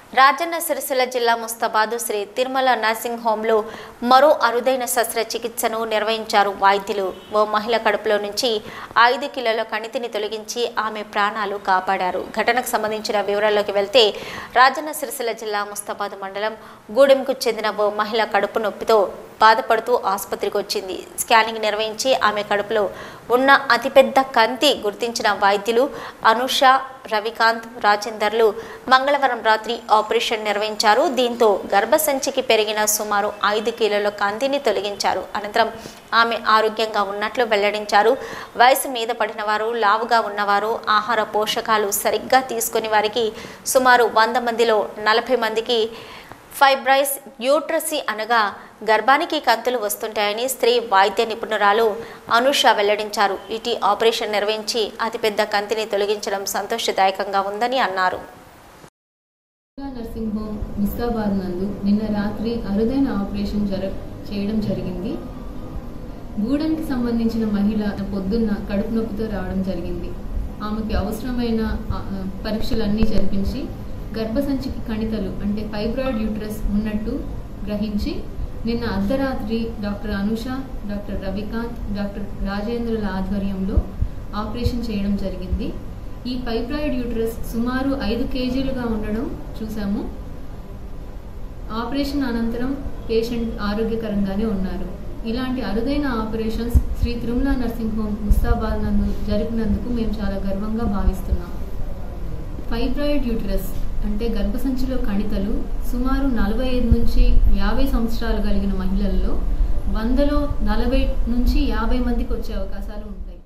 రాజన్న సిరిసిల్ల జిల్లా ముస్తాబాదు శ్రీ తిరుమల నర్సింగ్ హోంలో మరో అరుదైన శస్త్రచికిత్సను నిర్వహించారు వైద్యులు ఓ మహిళ కడుపులో నుంచి ఐదు కిలోల కణితిని తొలగించి ఆమె ప్రాణాలు కాపాడారు ఘటనకు సంబంధించిన వివరాల్లోకి వెళ్తే రాజన్న సిరిసిల్ల జిల్లా ముస్తాబాదు మండలం గూడెంకు చెందిన ఓ మహిళ కడుపు నొప్పితో బాధపడుతూ ఆసుపత్రికి వచ్చింది స్కానింగ్ నిర్వహించి ఆమె కడుపులో ఉన్న అతిపెద్ద కంతి గుర్తించిన వైద్యులు అనుష రవికాంత్ రాజేందర్లు మంగళవారం రాత్రి ఆపరేషన్ నిర్వహించారు దీంతో గర్భసంచికి పెరిగిన సుమారు ఐదు కిలోల కంతిని తొలగించారు అనంతరం ఆమె ఆరోగ్యంగా ఉన్నట్లు వెల్లడించారు వయసు మీద పడిన వారు లావుగా ఉన్నవారు ఆహార పోషకాలు సరిగ్గా తీసుకుని వారికి సుమారు వంద మందిలో నలభై మందికి ఫైబ్రైస్ యూట్రసీ అనగా గర్భానికి కంతులు వస్తుంటాయని స్త్రీ వైద్య నిపుణురాలు అనుష వెల్లడించారు ఇటీ ఆపరేషన్ నిర్వహించి అతిపెద్ద కంతిని తొలగించడం సంతోషదాయకంగా ఉందని అన్నారు నర్సింగ్ హోమ్ ముస్తాబాద్ నందు నిన్న రాత్రి అరుదైన ఆపరేషన్ జర చేయడం జరిగింది గూడెంకి సంబంధించిన మహిళ పొద్దున్న కడుపు నొప్పితో రావడం జరిగింది ఆమెకి అవసరమైన ఆ, ఆ, పరీక్షలన్నీ జరిపించి గర్భసంచికి కణితలు అంటే ఫైబ్రాయిడ్ యూట్రస్ ఉన్నట్టు గ్రహించి నిన్న అర్ధరాత్రి doctor Anusha doctor Ravikanth doctor రాజేంద్రుల ఆధ్వర్యంలో ఆపరేషన్ చేయడం జరిగింది ఈ ఫైబ్రాయిడ్ యూట్రస్ సుమారు ఐదు కేజీలుగా ఉండడం చూసాము ఆపరేషన్ అనంతరం పేషెంట్ ఆరోగ్యకరంగానే ఉన్నారు ఇలాంటి అరుదైన operations Sri Tirumala nursing home Mustabad నందు జరిపినందుకు మేము చాలా గర్వంగా భావిస్తున్నాం ఫైబ్రాయిడ్ యూట్రస్ అంటే గర్భసంచిలో కణితలు సుమారు నలభై ఐదు నుంచి యాభై సంవత్సరాలు కలిగిన మహిళల్లో వందలో నలభై నుంచి యాభై మందికి వచ్చే అవకాశం